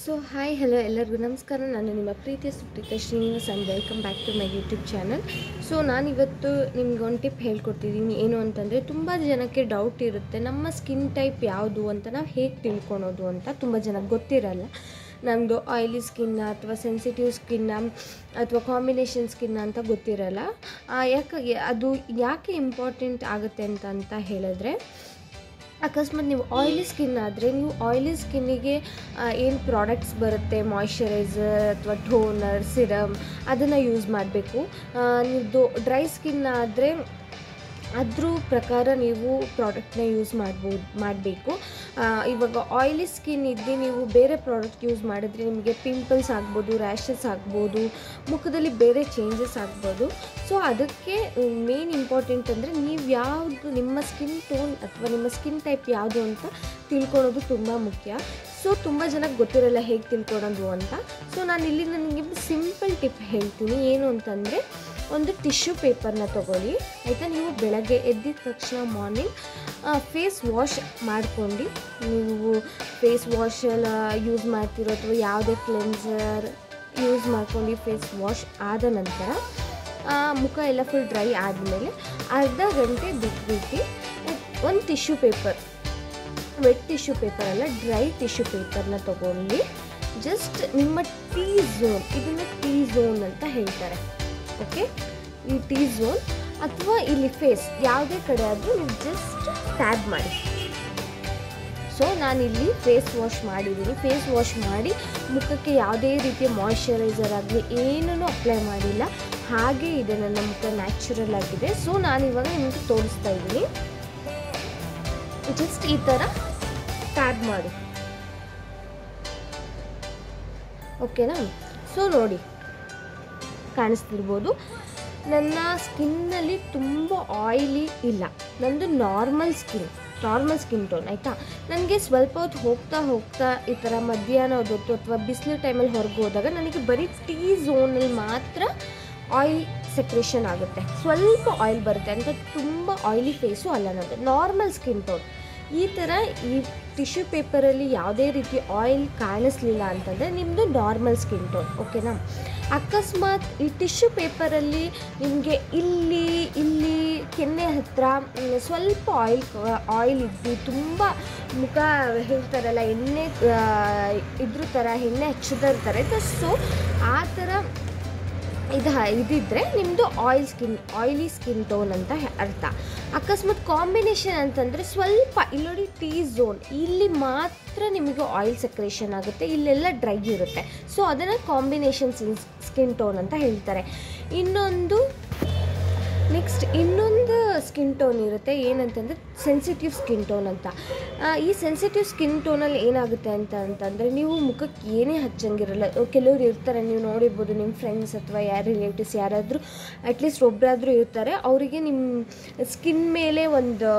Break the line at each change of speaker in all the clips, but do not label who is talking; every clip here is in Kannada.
ಸೊ ಹಾಯ್ ಹಲೋ ಎಲ್ಲರಿಗೂ ನಮಸ್ಕಾರ ನಾನು ನಿಮ್ಮ ಪ್ರೀತಿಯ Supreetha Srinivas and welcome back to my YouTube channel so ನಾನಿವತ್ತು ನಿಮ್ಗೆ ಒಂದು ಟಿಪ್ ಹೇಳ್ಕೊಡ್ತಿದ್ದೀನಿ ಏನು ಅಂತಂದರೆ ತುಂಬ ಜನಕ್ಕೆ ಡೌಟ್ ಇರುತ್ತೆ ನಮ್ಮ ಸ್ಕಿನ್ ಟೈಪ್ ಯಾವುದು ಅಂತ ನಾವು ಹೇಗೆ ತಿಳ್ಕೊಳೋದು ಅಂತ ತುಂಬ ಜನಕ್ಕೆ ಗೊತ್ತಿರಲ್ಲ ನಮ್ಮದು ಆಯಿಲಿ ಸ್ಕಿನ್ನ ಅಥವಾ ಸೆನ್ಸಿಟಿವ್ ಸ್ಕಿನ್ನ ಅಥವಾ ಕಾಂಬಿನೇಷನ್ ಸ್ಕಿನ್ನ ಅಂತ ಗೊತ್ತಿರಲ್ಲ ಆ, ಯಾಕೆ ಅದು ಯಾಕೆ ಇಂಪಾರ್ಟೆಂಟ್ ಆಗುತ್ತೆ ಅಂತ ಅಂತ ಹೇಳಿದ್ರೆ ಅಕಸ್ಮಾತ್ ನೀವು ಆಯಿಲಿ ಸ್ಕಿನ್ ಆದರೆ ನೀವು ಆಯಿಲಿ ಸ್ಕಿನ್ನಿಗೆ ಏನು ಪ್ರಾಡಕ್ಟ್ಸ್ ಬರುತ್ತೆ ಮಾಯ್ಶ್ಚರೈಸರ್ ಅಥವಾ ಟೋನರ್ ಸಿರಮ್ ಅದನ್ನು ಯೂಸ್ ಮಾಡಬೇಕು ನೀವು ಡ್ರೈ ಸ್ಕಿನ್ ಆದರೆ ಅದ್ರ ಪ್ರಕಾರ ನೀವು ಪ್ರಾಡಕ್ಟ್ನ ಯೂಸ್ ಮಾಡ್ಬೋದು ಮಾಡಬೇಕು ಇವಾಗ ಆಯಿಲಿ ಸ್ಕಿನ್ ಇದ್ದು ನೀವು ಬೇರೆ ಪ್ರಾಡಕ್ಟ್ ಯೂಸ್ ಮಾಡಿದ್ರೆ ನಿಮಗೆ ಪಿಂಪಲ್ಸ್ ಆಗ್ಬೋದು ರ್ಯಾಷಸ್ ಆಗ್ಬೋದು ಮುಖದಲ್ಲಿ ಬೇರೆ ಚೇಂಜಸ್ ಆಗ್ಬೋದು ಸೊ ಅದಕ್ಕೆ ಮೇನ್ ಇಂಪಾರ್ಟೆಂಟ್ ಅಂದರೆ ನೀವು ಯಾವುದು ನಿಮ್ಮ ಸ್ಕಿನ್ ಟೋನ್ ಅಥವಾ ನಿಮ್ಮ ಸ್ಕಿನ್ ಟೈಪ್ ಯಾವುದು ಅಂತ ತಿಳ್ಕೊಳ್ಳೋದು ತುಂಬ ಮುಖ್ಯ ಸೊ ತುಂಬ ಜನಕ್ಕೆ ಗೊತ್ತಿರಲ್ಲ ಹೇಗೆ ತಿಳ್ಕೊಳೋದು ಅಂತ ಸೊ ನಾನು ಇಲ್ಲಿ ನನಗೆ ಸಿಂಪಲ್ ಟಿಪ್ ಹೇಳ್ತೀನಿ ಏನು ಅಂತಂದರೆ ಒಂದು ಟಿಶ್ಯೂ ಪೇಪರ್ನ ತೊಗೊಳ್ಳಿ ಆಯಿತಾ ನೀವು ಬೆಳಗ್ಗೆ ಎದ್ದಿದ ತಕ್ಷಣ ಮಾರ್ನಿಂಗ್ ಫೇಸ್ ವಾಶ್ ಮಾಡ್ಕೊಂಡು ನೀವು ಫೇಸ್ ವಾಶೆಲ್ಲ ಯೂಸ್ ಮಾಡ್ತಿರೋ ಅಥವಾ ಯಾವುದೇ ಕ್ಲೆನ್ಸರ್ ಯೂಸ್ ಮಾಡ್ಕೊಂಡು ಫೇಸ್ ವಾಶ್ ಆದ ನಂತರ ಆ, ಮುಖ ಎಲ್ಲ ಫುಲ್ ಡ್ರೈ ಆದಮೇಲೆ ಅರ್ಧ ಗಂಟೆ ಬಿಟ್ಬಿಟ್ಟು ಒಂದು tissue paper wet tissue paper ಅಲ್ಲ ಡ್ರೈ ಟಿಶ್ಯೂ ಪೇಪರ್ನ ತೊಗೊಂಡು ಜಸ್ಟ್ ನಿಮ್ಮ ಟೀ ಝೋನ್ ಇದನ್ನು ಟೀ ಝೋನ್ ಅಂತ ಹೇಳ್ತಾರೆ ಓಕೆ ಈ ಟೀ ಝೋನ್ ಅಥವಾ ಇಲ್ಲಿ ಫೇಸ್ ಯಾವುದೇ ಕಡೆ ಆದರೂ ನೀವು ಜಸ್ಟ್ ಟ್ಯಾಬ್ ಮಾಡಿ ಸೊ ನಾನಿಲ್ಲಿ ಫೇಸ್ ವಾಶ್ ಮಾಡಿದ್ದೀನಿ ಫೇಸ್ ವಾಶ್ ಮಾಡಿ ಮುಖಕ್ಕೆ ಯಾವುದೇ ರೀತಿಯ ಮಾಯ್ಶ್ಚರೈಸರ್ ಆಗಲಿ ಏನೂ ಅಪ್ಲೈ ಮಾಡಿಲ್ಲ ಹಾಗೆ ಇದೆ ನನ್ನ ಮುಖ ನ್ಯಾಚುರಲ್ ಆಗಿದೆ ಸೊ ನಾನಿವಾಗ ನಿಮಗೆ ತೋರಿಸ್ತಾ ಇದ್ದೀನಿ ಜಸ್ಟ್ ಈ ಥರ ಟ್ಯಾಬ್ ಮಾಡಿ ಓಕೆನಾ ಸೊ ನೋಡಿ ಕಾಣಿಸ್ತಿರ್ಬೋದು ನನ್ನ ಸ್ಕಿನ್ನಲ್ಲಿ ತುಂಬ ಆಯಿಲಿ ಇಲ್ಲ ನಂದು normal skin normal skin tone ಆಯಿತಾ ನನಗೆ ಸ್ವಲ್ಪ ಹೊತ್ತು ಹೋಗ್ತಾ ಹೋಗ್ತಾ ಈ ಥರ ಮಧ್ಯಾಹ್ನ ಹೊತ್ತು ಅಥವಾ ಬಿಸಿಲು ಟೈಮಲ್ಲಿ ಹೊರಗೆ ಹೋದಾಗ ನನಗೆ ಬರೀ ಟೀ ಝೋನಲ್ಲಿ ಮಾತ್ರ ಆಯಿಲ್ ಸೆಕ್ರೇಷನ್ ಆಗುತ್ತೆ ಸ್ವಲ್ಪ ಆಯಿಲ್ ಬರುತ್ತೆ ಅಂತ ತುಂಬ ಆಯಿಲಿ ಫೇಸು ಅಲ್ಲ ನನ್ನದು ನಾರ್ಮಲ್ ಸ್ಕಿನ್ ಟೋನ್ ಈ ಥರ ಈ ಟಿಶ್ಯೂ ಪೇಪರಲ್ಲಿ ಯಾವುದೇ ರೀತಿ ಆಯಿಲ್ ಕಾಣಿಸ್ಲಿಲ್ಲ ಅಂತಂದರೆ ನಿಮ್ಮದು ನಾರ್ಮಲ್ ಸ್ಕಿನ್ ಟೋನ್ ಓಕೆನಾ ಅಕಸ್ಮಾತ್ ಈ ಟಿಶ್ಯೂ ಪೇಪರಲ್ಲಿ ನಿಮಗೆ ಇಲ್ಲಿ ಇಲ್ಲಿ ಕೆನ್ನೆ ಹತ್ರ ಮ್, ಸ್ವಲ್ಪ ಆಯಿಲ್ ಆಯಿಲ್ ಇದ್ದು ತುಂಬ ಮುಖ ಹೇಳ್ತಾರಲ್ಲ ಎಣ್ಣೆ ಆ, ಇದ್ರ ಥರ ಎಣ್ಣೆ ಹಚ್ಚೋದ್ರ ಥರ ಇದೆ ಸೊ ಆ ಥರ ಇದು ಇದಿದ್ರೆ ನಿಮ್ಮದು oil skin oily skin tone ಅಂತ ಹೆ- ಅರ್ಥ ಅಕಸ್ಮಾತ್ ಕಾಂಬಿನೇಷನ್ ಅಂತಂದರೆ ಸ್ವಲ್ಪ ಇಲ್ಲಿ ನೋಡಿ ಟೀ ಝೋನ್ ಇಲ್ಲಿ ಮಾತ್ರ ನಿಮಗೆ ಆಯಿಲ್ ಸೆಕ್ರೇಷನ್ ಆಗುತ್ತೆ ಇಲ್ಲೆಲ್ಲ ಡ್ರೈ ಇರುತ್ತೆ ಸೊ ಅದನ್ನು ಕಾಂಬಿನೇಷನ್ ಸ್ಕಿನ್ ಟೋನ್ ಅಂತ ಹೇಳ್ತಾರೆ ಇನ್ನೊಂದು ನೆಕ್ಸ್ಟ್ ಇನ್ನೊಂದು ಸ್ಕಿನ್ ಟೋನ್ ಇರುತ್ತೆ ಏನಂತಂದರೆ ಸೆನ್ಸಿಟಿವ್ ಸ್ಕಿನ್ ಟೋನ್ ಅಂತ ಆ, ಈ ಸೆನ್ಸಿಟಿವ್ ಸ್ಕಿನ್ ಟೋನಲ್ಲಿ ಏನಾಗುತ್ತೆ ಅಂತ ಅಂತಂದರೆ ನೀವು ಮುಖಕ್ಕೆ ಏನೇ ಹಚ್ಚಂಗಿರಲ್ಲ ಕೆಲವ್ರು ಇರ್ತಾರೆ ನೀವು ನೋಡಿರ್ಬೋದು ನಿಮ್ಮ ಫ್ರೆಂಡ್ಸ್ ಅಥವಾ ಯಾರು ರಿಲೇಟಿವ್ಸ್ ಯಾರಾದರೂ ಅಟ್ಲೀಸ್ಟ್ ಒಬ್ಬರಾದರೂ ಇರ್ತಾರೆ ಅವರಿಗೆ ನಿಮ್ಮ ಸ್ಕಿನ್ ಮೇಲೆ ಒಂದು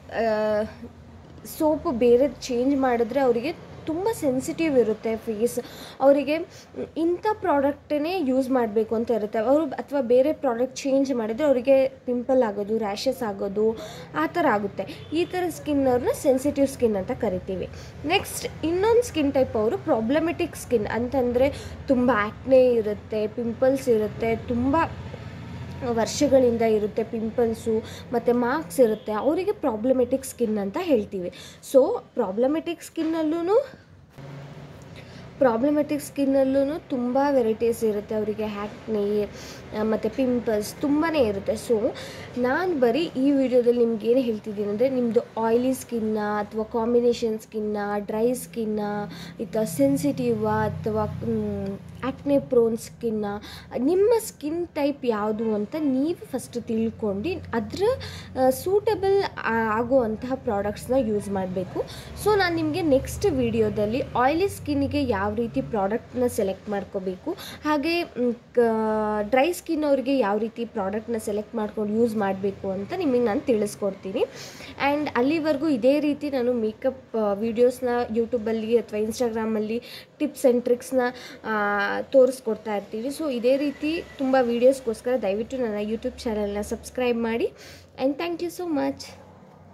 ಸೋಪು ಬೇರೆ ಚೇಂಜ್ ಮಾಡಿದ್ರೆ ಅವರಿಗೆ ತುಂಬ ಸೆನ್ಸಿಟಿವ್ ಇರುತ್ತೆ ಫೇಸ್ ಅವರಿಗೆ ಇಂಥ ಪ್ರಾಡಕ್ಟನ್ನೇ ಯೂಸ್ ಮಾಡಬೇಕು ಅಂತ ಇರುತ್ತೆ ಅವರು ಅಥವಾ ಬೇರೆ ಪ್ರಾಡಕ್ಟ್ ಚೇಂಜ್ ಮಾಡಿದರೆ ಅವರಿಗೆ ಪಿಂಪಲ್ ಆಗೋದು ರ್ಯಾಷಸ್ ಆಗೋದು ಆ ಥರ ಆಗುತ್ತೆ ಈ ಥರ ಸ್ಕಿನ್ ಅವ್ರನ್ನ ಸೆನ್ಸಿಟಿವ್ ಸ್ಕಿನ್ ಅಂತ ಕರಿತೀವಿ ನೆಕ್ಸ್ಟ್ ಇನ್ನೊಂದು ಸ್ಕಿನ್ ಟೈಪ್ ಅವರು ಪ್ರಾಬ್ಲಮೆಟಿಕ್ ಸ್ಕಿನ್ ಅಂತಂದರೆ ತುಂಬ ಆ್ಯಕ್ನೆ ಇರುತ್ತೆ ಪಿಂಪಲ್ಸ್ ಇರುತ್ತೆ ತುಂಬ ವರ್ಷಗಳಿಂದ ಇರುತ್ತೆ ಪಿಂಪಲ್ಸು ಮತ್ತು ಮಾರ್ಕ್ಸ್ ಇರುತ್ತೆ ಅವರಿಗೆ ಪ್ರಾಬ್ಲಮೆಟಿಕ್ ಸ್ಕಿನ್ ಅಂತ ಹೇಳ್ತೀವಿ ಸೊ ಪ್ರಾಬ್ಲಮೆಟಿಕ್ ಸ್ಕಿನ್ನಲ್ಲೂ ಪ್ರಾಬ್ಲಮೆಟಿಕ್ ಸ್ಕಿನ್ನಲ್ಲೂ ತುಂಬ ವೆರೈಟೀಸ್ ಇರುತ್ತೆ ಅವರಿಗೆ ಹ್ಯಾಕ್ನಿ ಮತ್ತು ಪಿಂಪಲ್ಸ್ ತುಂಬಾ ಇರುತ್ತೆ ಸೊ ನಾನು ಬರೀ ಈ ವಿಡಿಯೋದಲ್ಲಿ ನಿಮ್ಗೆ ಏನು ಹೇಳ್ತಿದ್ದೀನಿ ಅಂದರೆ ನಿಮ್ಮದು ಆಯಿಲಿ ಸ್ಕಿನ್ನ ಅಥವಾ ಕಾಂಬಿನೇಷನ್ ಸ್ಕಿನ್ನ ಡ್ರೈ ಸ್ಕಿನ್ನ ಇತ್ತ ಸೆನ್ಸಿಟಿವ ಅಥವಾ ಆ್ಯಕ್ನೆ ಪ್ರೋನ್ ಸ್ಕಿನ್ನ ನಿಮ್ಮ ಸ್ಕಿನ್ ಟೈಪ್ ಯಾವುದು ಅಂತ ನೀವು ಫಸ್ಟ್ ತಿಳ್ಕೊಂಡು ಅದರ ಸೂಟಬಲ್ ಆಗುವಂತಹ ಪ್ರಾಡಕ್ಟ್ಸ್ನ ಯೂಸ್ ಮಾಡಬೇಕು ಸೊ ನಾನು ನಿಮಗೆ ನೆಕ್ಸ್ಟ್ ವಿಡಿಯೋದಲ್ಲಿ ಆಯಿಲಿ ಸ್ಕಿನ್ನಿಗೆ ಯಾವ ರೀತಿ ಪ್ರಾಡಕ್ಟ್ನ ಸೆಲೆಕ್ಟ್ ಮಾಡ್ಕೋಬೇಕು ಹಾಗೆ ಡ್ರೈ ಸ್ಕಿನ್ ಅವರಿಗೆ ಯಾವ ರೀತಿ ಪ್ರಾಡಕ್ಟ್ನ ಸೆಲೆಕ್ಟ್ ಮಾಡ್ಕೊಂಡು ಯೂಸ್ ಮಾಡಬೇಕು ಅಂತ ನಿಮಗೆ ನಾನು ತಿಳಿಸ್ಕೊಡ್ತೀನಿ ಆ್ಯಂಡ್ ಅಲ್ಲಿವರೆಗೂ ಇದೇ ರೀತಿ ನಾನು ಮೇಕಪ್ ವೀಡಿಯೋಸ್ನ ಯೂಟ್ಯೂಬಲ್ಲಿ ಅಥವಾ ಇನ್ಸ್ಟಾಗ್ರಾಮಲ್ಲಿ ಟಿಪ್ಸ್ ಆ್ಯಂಡ್ ಟ್ರಿಕ್ಸ್ನ ತೋರಿಸ್ಕೊಡ್ತಾ ಇರ್ತೀವಿ ಸೊ ಇದೇ ರೀತಿ ತುಂಬ ವೀಡಿಯೋಸ್ಗೋಸ್ಕರ ದಯವಿಟ್ಟು ನನ್ನ ಯೂಟ್ಯೂಬ್ ಚಾನಲ್ನ ಸಬ್ಸ್ಕ್ರೈಬ್ ಮಾಡಿ and thank you so much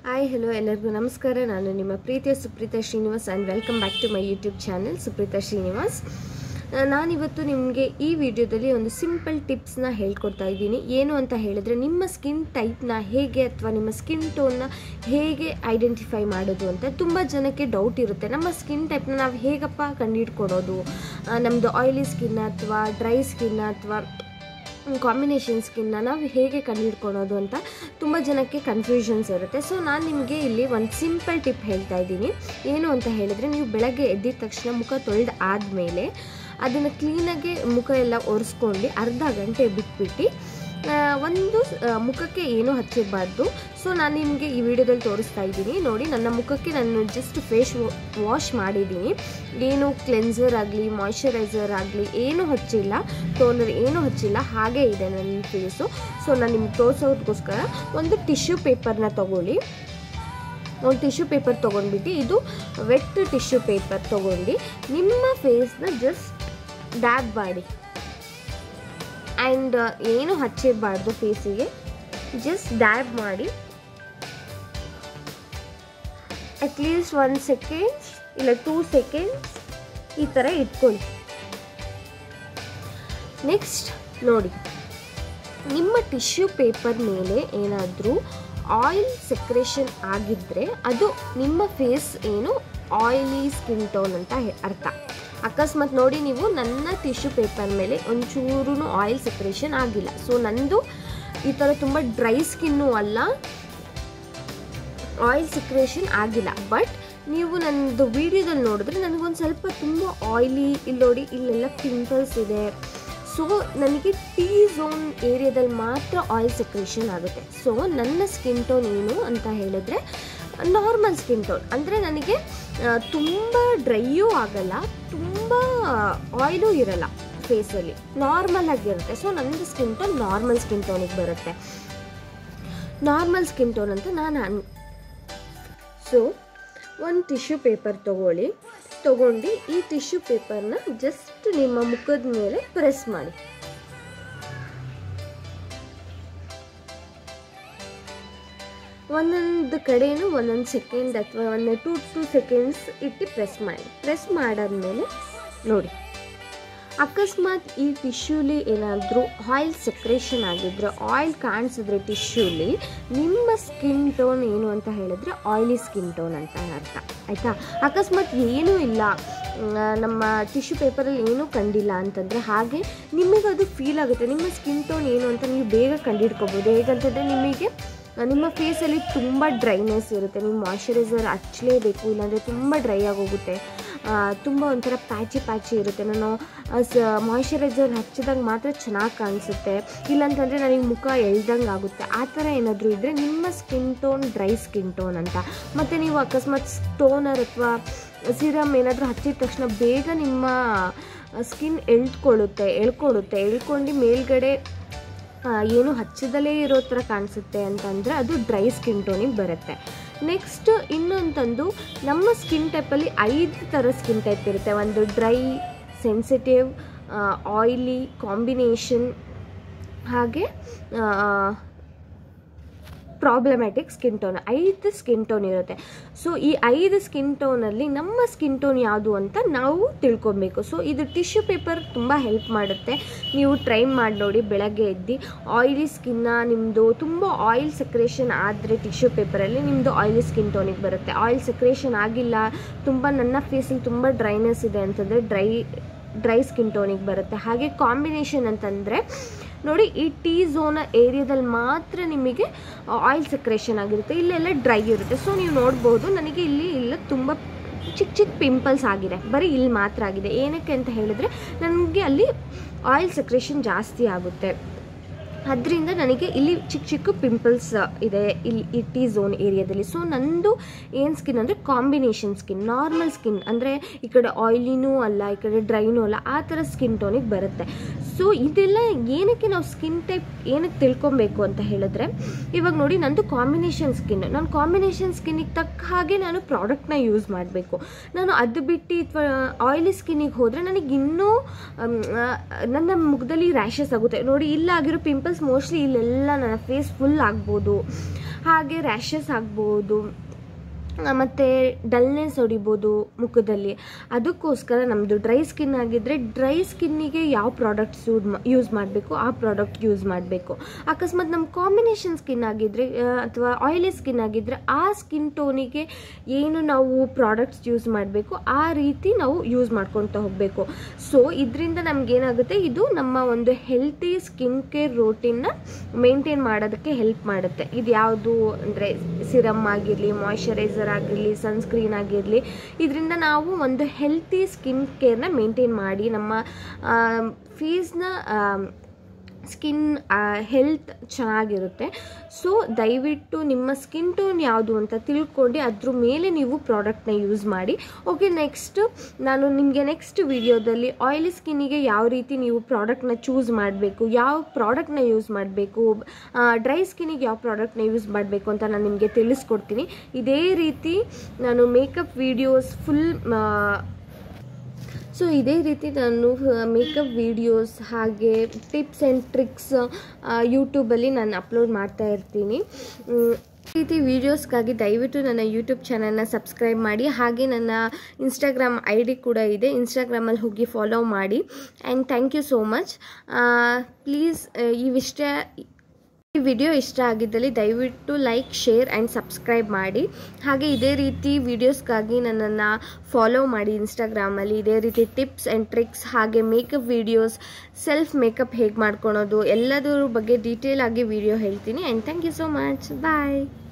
hi hello ಎಲ್ಲರಿಗೂ ನಮಸ್ಕಾರ ನಾನು ನಿಮ್ಮ ಪ್ರೀತಿಯ Supreetha Srinivas and welcome back to my YouTube channel Supreetha Srinivas ಆ, ನಾನಿವತ್ತು ನಿಮಗೆ ಈ ವಿಡಿಯೋದಲ್ಲಿ ಒಂದು ಸಿಂಪಲ್ ಟಿಪ್ಸ್ನ ಹೇಳ್ಕೊಡ್ತಾ ಇದ್ದೀನಿ ಏನು ಅಂತ ಹೇಳಿದ್ರೆ ನಿಮ್ಮ ಸ್ಕಿನ್ ಟೈಪ್ನ ಹೇಗೆ ಅಥವಾ ನಿಮ್ಮ ಸ್ಕಿನ್ ಟೋನ್ನ ಹೇಗೆ ಐಡೆಂಟಿಫೈ ಮಾಡೋದು ಅಂತ ತುಂಬ ಜನಕ್ಕೆ ಡೌಟ್ ಇರುತ್ತೆ ನಮ್ಮ ಸ್ಕಿನ್ ಟೈಪ್ನ ನಾವು ಹೇಗಪ್ಪ ಕಂಡುಹಿಡ್ಕೊಡೋದು ನಮ್ಮದು ಆಯಿಲಿ ಸ್ಕಿನ್ ಅಥವಾ ಡ್ರೈ ಸ್ಕಿನ್ ಅಥವಾ ಕಾಂಬಿನೇಷನ್ ಸ್ಕಿನ್ನ ನಾವು ಹೇಗೆ ಕಂಡುಹಿಡ್ಕೊಳೋದು ಅಂತ ತುಂಬ ಜನಕ್ಕೆ ಕನ್ಫ್ಯೂಷನ್ಸ್ ಇರುತ್ತೆ ಸೊ ನಾನು ನಿಮಗೆ ಇಲ್ಲಿ ಒಂದು ಸಿಂಪಲ್ ಟಿಪ್ ಹೇಳ್ತಾ ಇದ್ದೀನಿ ಏನು ಅಂತ ಹೇಳಿದರೆ ನೀವು ಬೆಳಗ್ಗೆ ಎದ್ದಿದ ತಕ್ಷಣ ಮುಖ ತೊಳೆದು ಆದಮೇಲೆ ಅದನ್ನು ಕ್ಲೀನಾಗಿ ಮುಖ ಎಲ್ಲ ಒರೆಸ್ಕೊಂಡು ಅರ್ಧ ಗಂಟೆ ಬಿಟ್ಬಿಟ್ಟು ಆ, ಒಂದು ಆ, ಮುಖಕ್ಕೆ ಏನೂ ಹಚ್ಚಿರಬಾರ್ದು ಸೊ ನಾನು ನಿಮಗೆ ಈ ವಿಡಿಯೋದಲ್ಲಿ ತೋರಿಸ್ತಾ ಇದ್ದೀನಿ ನೋಡಿ ನನ್ನ ಮುಖಕ್ಕೆ ನಾನು ಜಸ್ಟ್ ಫೇಸ್ ವಾಶ್ ಮಾಡಿದ್ದೀನಿ ಏನು ಕ್ಲೆನ್ಸರ್ ಆಗಲಿ ಮಾಯ್ಶ್ಚರೈಸರ್ ಆಗಲಿ ಏನೂ ಹಚ್ಚಿಲ್ಲ ಟೋನರ್ ಏನೂ ಹಚ್ಚಿಲ್ಲ ಹಾಗೇ ಇದೆ ನನ್ನ ಫೇಸು ಸೊ ನಾನು ನಿಮ್ಗೆ ತೋರಿಸೋದಕ್ಕೋಸ್ಕರ ಒಂದು ಟಿಶ್ಯೂ ಪೇಪರ್ನ ತಗೊಳ್ಳಿ ಒಂದು ಟಿಶ್ಯೂ ಪೇಪರ್ ತೊಗೊಂಡ್ಬಿಟ್ಟು ಇದು ವೆಟ್ ಟಿಶ್ಯೂ ಪೇಪರ್ ತೊಗೊಂಡು ನಿಮ್ಮ ಫೇಸ್ನ ಜಸ್ಟ್ ಡ್ಯಾಬ್ ಮಾಡಿ ಆ್ಯಂಡ್ ಏನು ಹಚ್ಚಿರಬಾರ್ದು ಫೇಸಿಗೆ ಜಸ್ಟ್ ಡ್ಯಾಬ್ ಮಾಡಿ ಅಟ್ಲೀಸ್ಟ್ ಒನ್ ಸೆಕೆಂಡ್ಸ್ ಇಲ್ಲ ಟೂ ಸೆಕೆಂಡ್ಸ್ ಈ ಥರ ಇಟ್ಕೊಳ್ಳಿ ನೆಕ್ಸ್ಟ್ ನೋಡಿ ನಿಮ್ಮ ಟಿಶ್ಯೂ ಪೇಪರ್ ಮೇಲೆ ಏನಾದರೂ ಆಯಿಲ್ ಸೆಕ್ರೇಷನ್ ಆಗಿದ್ದರೆ ಅದು ನಿಮ್ಮ ಫೇಸ್ ಏನು ಆಯಿಲಿ ಸ್ಕಿನ್ ಟೋನ್ ಅಂತ ಹೇ- ಅರ್ಥ ಅಕಸ್ಮಾತ್ ನೋಡಿ ನೀವು ನನ್ನ ಟಿಶ್ಯೂ ಪೇಪರ್ ಮೇಲೆ ಒಂಚೂರು ಆಯಿಲ್ ಸೆಕ್ರೇಷನ್ ಆಗಿಲ್ಲ ಸೊ ನಂದು ಈ ಥರ ತುಂಬ ಡ್ರೈ ಸ್ಕಿನ್ನು ಅಲ್ಲ ಆಯಿಲ್ ಸಿಕ್ರೇಷನ್ ಆಗಿಲ್ಲ ಬಟ್ ನೀವು ನನ್ನದು ವಿಡಿಯೋದಲ್ಲಿ ನೋಡಿದ್ರೆ ನನಗೊಂದು ಸ್ವಲ್ಪ ತುಂಬ ಆಯಿಲಿ ಇಲ್ಲಿ ನೋಡಿ ಇಲ್ಲೆಲ್ಲ ಪಿಂಪಲ್ಸ್ ಇದೆ ಸೊ ನನಗೆ ಟಿ ಝೋನ್ ಏರಿಯಾದಲ್ಲಿ ಮಾತ್ರ ಆಯಿಲ್ ಸೆಕ್ರೇಷನ್ ಆಗುತ್ತೆ ಸೊ ನನ್ನ ಸ್ಕಿನ್ ಟೋನ್ ಏನು ಅಂತ ಹೇಳಿದ್ರೆ ನಾರ್ಮಲ್ ಸ್ಕಿನ್ ಟೋನ್ ಅಂದರೆ ನನಗೆ ಆ, ತುಂಬ ಡ್ರೈಯೂ ಆಗಲ್ಲ ತುಂಬ ಆಯಿಲೂ ಇರಲ್ಲ ಫೇಸಲ್ಲಿ ನಾರ್ಮಲ್ ಆಗಿರುತ್ತೆ ಸೊ ನನ್ನ ಸ್ಕಿನ್ ಟೋನ್ ನಾರ್ಮಲ್ ಸ್ಕಿನ್ ಟೋನಿಗೆ ಬರುತ್ತೆ ನಾರ್ಮಲ್ ಸ್ಕಿನ್ ಟೋನ್ ಅಂತ ನಾನು ಅನ್ ಸೊ ಒಂದು ಟಿಶ್ಯೂ ಪೇಪರ್ ತಗೊಳ್ಳಿ ತಗೊಂಡು ಈ ಟಿಶ್ಯೂ ಪೇಪರ್ನ ಜಸ್ಟ್ ನಿಮ್ಮ ಮುಖದ ಮೇಲೆ ಪ್ರೆಸ್ ಮಾಡಿ ಒಂದೊಂದು ಕಡೆನೂ ಒಂದೊಂದು ಸೆಕೆಂಡ್ ಅಥವಾ ಒಂದು ಟೂ ಟೂ ಸೆಕೆಂಡ್ಸ್ ಇಟ್ಟು ಪ್ರೆಸ್ ಮಾಡಿ ಪ್ರೆಸ್ ಮಾಡಾದ್ಮೇಲೆ ನೋಡಿ ಅಕಸ್ಮಾತ್ ಈ ಟಿಶ್ಯೂಲಿ ಏನಾದರೂ ಆಯಿಲ್ ಸೆಕ್ರೇಷನ್ ಆಗಿದ್ರೆ ಆಯಿಲ್ ಕಾಣಿಸಿದ್ರೆ ಟಿಶ್ಯೂಲಿ ನಿಮ್ಮ ಸ್ಕಿನ್ ಟೋನ್ ಏನು ಅಂತ ಹೇಳಿದ್ರೆ ಆಯಿಲಿ ಸ್ಕಿನ್ ಟೋನ್ ಅಂತ ಅರ್ಥ ಆಯಿತಾ ಅಕಸ್ಮಾತ್ ಏನೂ ಇಲ್ಲ ಮ್, ನಮ್ಮ ಟಿಶ್ಯೂ ಪೇಪರಲ್ಲಿ ಏನೂ ಕಂಡಿಲ್ಲ ಅಂತಂದರೆ ಹಾಗೆ ನಿಮಗೆ ಅದು ಫೀಲ್ ಆಗುತ್ತೆ ನಿಮ್ಮ ಸ್ಕಿನ್ ಟೋನ್ ಏನು ಅಂತ ನೀವು ಬೇಗ ಕಂಡುಹಿಡ್ಕೋಬೋದು ಹೇಗಂತಂದರೆ ನಿಮಗೆ ನಿಮ್ಮ ಫೇಸಲ್ಲಿ ತುಂಬ ಡ್ರೈನೆಸ್ ಇರುತ್ತೆ ನೀವು ಮಾಯ್ಶ್ಚರೈಸರ್ ಹಚ್ಚಲೇಬೇಕು ಇಲ್ಲಾಂದರೆ ತುಂಬ ಡ್ರೈ ಆಗೋಗುತ್ತೆ ಆ, ತುಂಬ ಒಂಥರ ಪ್ಯಾಚಿ ಪ್ಯಾಚಿ ಇರುತ್ತೆ ನಾನು ಸ ಮಾಯ್ಶ್ಚರೈಸರ್ ಹಚ್ಚಿದಾಗ ಮಾತ್ರ ಚೆನ್ನಾಗಿ ಕಾಣಿಸುತ್ತೆ ಇಲ್ಲಾಂತಂದರೆ ನನಗೆ ಮುಖ ಎಳ್ದಂಗೆ ಆಗುತ್ತೆ ಆ ಥರ ಏನಾದರೂ ಇದ್ದರೆ ನಿಮ್ಮ skin tone dry skin tone ಅಂತ ಮತ್ತು ನೀವು ಅಕಸ್ಮಾತ್ ಟೋನರ್ ಅಥವಾ ಸಿರಮ್ ಏನಾದರೂ ಹಚ್ಚಿದ ತಕ್ಷಣ ಬೇಗ ನಿಮ್ಮ ಸ್ಕಿನ್ ಎಳ್ಕೊಳ್ಳುತ್ತೆ ಎಳ್ಕೊಳ್ಳುತ್ತೆ ಎಳ್ಕೊಂಡು ಮೇಲ್ಗಡೆ ಆ, ಏನು ಹಚ್ಚದಲೇ ಇರೋ ಥರ ಕಾಣಿಸುತ್ತೆ ಅಂತಂದರೆ ಅದು ಡ್ರೈ ಸ್ಕಿನ್ ಟೋನಿಗೆ ಬರುತ್ತೆ ನೆಕ್ಸ್ಟ್ ಇನ್ನೊಂತಂದು ನಮ್ಮ ಸ್ಕಿನ್ ಟೈಪಲ್ಲಿ ಐದು ಥರ ಸ್ಕಿನ್ ಟೈಪ್ ಇರುತ್ತೆ ಒಂದು ಡ್ರೈ ಸೆನ್ಸಿಟಿವ್ ಆಯಿಲಿ ಕಾಂಬಿನೇಷನ್ ಹಾಗೆ ಪ್ರಾಬ್ಲಮ್ಯಾಟಿಕ್ ಸ್ಕಿನ್ ಟೋನ್ ಐದು ಸ್ಕಿನ್ ಟೋನ್ ಇರುತ್ತೆ ಸೊ ಈ ಐದು ಸ್ಕಿನ್ ಟೋನಲ್ಲಿ ನಮ್ಮ ಸ್ಕಿನ್ ಟೋನ್ ಯಾವುದು ಅಂತ ನಾವು ತಿಳ್ಕೊಬೇಕು ಸೊ ಇದು ಟಿಶ್ಯೂ ಪೇಪರ್ ತುಂಬ ಹೆಲ್ಪ್ ಮಾಡುತ್ತೆ ನೀವು ಟ್ರೈ ಮಾಡಿ ನೋಡಿ ಬೆಳಗ್ಗೆ ಎದ್ದು ಆಯಿಲಿ ಸ್ಕಿನ್ನ ನಿಮ್ಮದು ತುಂಬ ಆಯಿಲ್ ಸೆಕ್ರೇಷನ್ ಆದರೆ ಟಿಶ್ಯೂ ಪೇಪರಲ್ಲಿ ನಿಮ್ಮದು ಆಯಿಲಿ ಸ್ಕಿನ್ ಟೋನಿಗೆ ಬರುತ್ತೆ ಆಯಿಲ್ ಸೆಕ್ರೇಷನ್ ಆಗಿಲ್ಲ ತುಂಬ ನನ್ನ ಫೇಸಲ್ಲಿ ತುಂಬ ಡ್ರೈನೆಸ್ ಇದೆ ಅಂತಂದರೆ ಡ್ರೈ ಡ್ರೈ ಸ್ಕಿನ್ ಟೋನಿಗೆ ಬರುತ್ತೆ ಹಾಗೆ ಕಾಂಬಿನೇಷನ್ ಅಂತಂದರೆ ನೋಡಿ ಈ ಟೀ ಝೋನ ಏರಿಯಾದಲ್ಲಿ ಮಾತ್ರ ನಿಮಗೆ ಆಯಿಲ್ ಸೆಕ್ರೇಷನ್ ಆಗಿರುತ್ತೆ ಇಲ್ಲೆಲ್ಲ ಡ್ರೈ ಇರುತ್ತೆ ಸೊ ನೀವು ನೋಡ್ಬೋದು ನನಗೆ ಇಲ್ಲಿ ಇಲ್ಲ ತುಂಬ ಚಿಕ್ಕ ಚಿಕ್ಕ ಪಿಂಪಲ್ಸ್ ಆಗಿದೆ ಬರೀ ಇಲ್ಲಿ ಮಾತ್ರ ಆಗಿದೆ ಏನಕ್ಕೆ ಅಂತ ಹೇಳಿದರೆ ನನಗೆ ಅಲ್ಲಿ ಆಯಿಲ್ ಸೆಕ್ರೇಷನ್ ಜಾಸ್ತಿ ಆಗುತ್ತೆ ಅದರಿಂದ ನನಗೆ ಇಲ್ಲಿ ಚಿಕ್ಕ ಚಿಕ್ಕ ಪಿಂಪಲ್ಸ್ ಇದೆ ಇಲ್ಲಿ ಈ ಟಿ ಝೋನ್ ಏರಿಯಾದಲ್ಲಿ ಸೊ ನಂದು ಏನು ಸ್ಕಿನ್ ಅಂದರೆ ಕಾಂಬಿನೇಷನ್ ಸ್ಕಿನ್ ನಾರ್ಮಲ್ ಸ್ಕಿನ್ ಅಂದರೆ ಈ ಕಡೆ ಆಯಿಲಿನೂ ಅಲ್ಲ ಈ ಕಡೆ ಡ್ರೈನೂ ಅಲ್ಲ ಆ ಥರ ಸ್ಕಿನ್ ಟೋನಿಗೆ ಬರುತ್ತೆ ಸೊ ಇದೆಲ್ಲ ಏನಕ್ಕೆ ನಾವು ಸ್ಕಿನ್ ಟೈಪ್ ಏನಕ್ಕೆ ತಿಳ್ಕೊಬೇಕು ಅಂತ ಹೇಳಿದ್ರೆ ಇವಾಗ ನೋಡಿ ನಂದು ಕಾಂಬಿನೇಷನ್ ಸ್ಕಿನ್ ನಾನು ಕಾಂಬಿನೇಷನ್ ಸ್ಕಿನ್ನಿಗೆ ತಕ್ಕ ಹಾಗೆ ನಾನು ಪ್ರಾಡಕ್ಟ್ನ ಯೂಸ್ ಮಾಡಬೇಕು ನಾನು ಅದು ಬಿಟ್ಟು ಅಥವಾ ಆಯಿಲಿ ಸ್ಕಿನ್ನಿಗೆ ಹೋದರೆ ನನಗೆ ಇನ್ನೂ ಅಮ್, ಆ, ನನ್ನ ಮುಖದಲ್ಲಿ ರ್ಯಾಷಸ್ ಆಗುತ್ತೆ ನೋಡಿ ಇಲ್ಲಾಗಿರೋ ಪಿಂಪಲ್ಸ್ ಪಿಂಪಲ್ಸ್ ಮೋಸ್ಟ್ಲಿ ಇಲ್ಲೆಲ್ಲ ನನ್ನ ಫೇಸ್ ಫುಲ್ ಆಗ್ಬೋದು ಹಾಗೆ ರ್ಯಾಷಸ್ ಆಗ್ಬೋದು ಮತ್ತು ಡಲ್ನೆಸ್ ಹೊಡಿಬೋದು ಮುಖದಲ್ಲಿ ಅದಕ್ಕೋಸ್ಕರ ನಮ್ಮದು ಡ್ರೈ ಸ್ಕಿನ್ ಆಗಿದ್ದರೆ ಡ್ರೈ ಸ್ಕಿನ್ನಿಗೆ ಯಾವ ಪ್ರಾಡಕ್ಟ್ಸ್ ಯೂಸ್ ಯೂಸ್ ಮಾಡಬೇಕು ಆ ಪ್ರಾಡಕ್ಟ್ ಯೂಸ್ ಮಾಡಬೇಕು ಅಕಸ್ಮಾತ್ ನಮ್ಮ ಕಾಂಬಿನೇಷನ್ ಸ್ಕಿನ್ ಆಗಿದ್ದರೆ ಅಥವಾ ಆಯಿಲಿ ಸ್ಕಿನ್ ಆಗಿದ್ದರೆ ಆ ಸ್ಕಿನ್ ಟೋನಿಗೆ ಏನು ನಾವು ಪ್ರಾಡಕ್ಟ್ಸ್ ಯೂಸ್ ಮಾಡಬೇಕು ಆ ರೀತಿ ನಾವು ಯೂಸ್ ಮಾಡ್ಕೊತ ಹೋಗಬೇಕು ಸೊ ಇದರಿಂದ ನಮಗೇನಾಗುತ್ತೆ ಇದು ನಮ್ಮ ಒಂದು ಹೆಲ್ತಿ ಸ್ಕಿನ್ ಕೇರ್ ರೋಟೀನ್ನ ಮೇಂಟೈನ್ ಮಾಡೋದಕ್ಕೆ ಹೆಲ್ಪ್ ಮಾಡುತ್ತೆ ಇದು ಯಾವುದು ಅಂದರೆ ಸಿರಮ್ ಆಗಿರಲಿ ಮಾಯ್ಶ್ಚರೈಸರ್ ಆಗಿರಲಿ ಸನ್ಸ್ಕ್ರೀನ್ ಆಗಿರಲಿ ಇದರಿಂದ ನಾವು ಒಂದು ಹೆಲ್ತಿ ಸ್ಕಿನ್ ಕೇರ್ನ ಮೇಂಟೈನ್ ಮಾಡಿ ನಮ್ಮ ಫೇಸ್ನ ಸ್ಕಿನ್ ಹೆಲ್ತ್ ಚೆನ್ನಾಗಿರುತ್ತೆ ಸೊ ದಯವಿಟ್ಟು ನಿಮ್ಮ ಸ್ಕಿನ್ ಟೋನ್ ಯಾವುದು ಅಂತ ತಿಳ್ಕೊಂಡು ಅದ್ರ ಮೇಲೆ ನೀವು ಪ್ರಾಡಕ್ಟ್ನ ಯೂಸ್ ಮಾಡಿ ಓಕೆ ನೆಕ್ಸ್ಟ್ ನಾನು ನಿಮಗೆ ನೆಕ್ಸ್ಟ್ ವಿಡಿಯೋದಲ್ಲಿ ಆಯಿಲಿ ಸ್ಕಿನ್ನಿಗೆ ಯಾವ ರೀತಿ ನೀವು ಪ್ರಾಡಕ್ಟ್ನ ಚೂಸ್ ಮಾಡಬೇಕು ಯಾವ ಪ್ರಾಡಕ್ಟ್ನ ಯೂಸ್ ಮಾಡಬೇಕು ಡ್ರೈ ಸ್ಕಿನ್ನಿಗೆ ಯಾವ ಪ್ರಾಡಕ್ಟ್ನ ಯೂಸ್ ಮಾಡಬೇಕು ಅಂತ ನಾನು ನಿಮಗೆ ತಿಳಿಸ್ಕೊಡ್ತೀನಿ ಇದೇ ರೀತಿ ನಾನು ಮೇಕಪ್ ವಿಡಿಯೋಸ್ ಫುಲ್ ಸೊ ಇದೇ ರೀತಿ ನಾನು ಮೇಕಪ್ ವಿಡಿಯೋಸ್ ಹಾಗೆ ಟಿಪ್ಸ್ ಆ್ಯಂಡ್ ಟ್ರಿಕ್ಸ್ ಯೂಟ್ಯೂಬಲ್ಲಿ ನಾನು ಅಪ್ಲೋಡ್ ಮಾಡ್ತಾ ಇರ್ತೀನಿ ಮ್, ಈ ರೀತಿ ವೀಡಿಯೋಸ್ಗಾಗಿ ದಯವಿಟ್ಟು ನನ್ನ ಯೂಟ್ಯೂಬ್ ಚಾನಲ್ನ ಸಬ್ಸ್ಕ್ರೈಬ್ ಮಾಡಿ ಹಾಗೆ ನನ್ನ ಇನ್ಸ್ಟಾಗ್ರಾಮ್ ಐ ಡಿ ಕೂಡ ಇದೆ ಇನ್ಸ್ಟಾಗ್ರಾಮಲ್ಲಿ ಹೋಗಿ ಫಾಲೋ ಮಾಡಿ and thank you so much please ಈ ವಿಷಯ ಈ ವಿಡಿಯೋ ಇಷ್ಟ ಆಗಿದ್ದಲ್ಲಿ ದಯವಿಟ್ಟು ಲೈಕ್ ಶೇರ್ ಆ್ಯಂಡ್ ಸಬ್ಸ್ಕ್ರೈಬ್ ಮಾಡಿ ಹಾಗೆ ಇದೇ ರೀತಿ ವೀಡಿಯೋಸ್ಗಾಗಿ ನನ್ನನ್ನು ಫಾಲೋ ಮಾಡಿ ಇನ್ಸ್ಟಾಗ್ರಾಮಲ್ಲಿ ಇದೇ ರೀತಿ ಟಿಪ್ಸ್ ಆ್ಯಂಡ್ ಟ್ರಿಕ್ಸ್ ಹಾಗೆ ಮೇಕಪ್ ವೀಡಿಯೋಸ್ ಸೆಲ್ಫ್ ಮೇಕಪ್ ಹೇಗೆ ಮಾಡ್ಕೊಳೋದು ಎಲ್ಲದರ ಬಗ್ಗೆ ಡೀಟೇಲ್ ಆಗಿ ವಿಡಿಯೋ ಹೇಳ್ತೀನಿ and thank you so much bye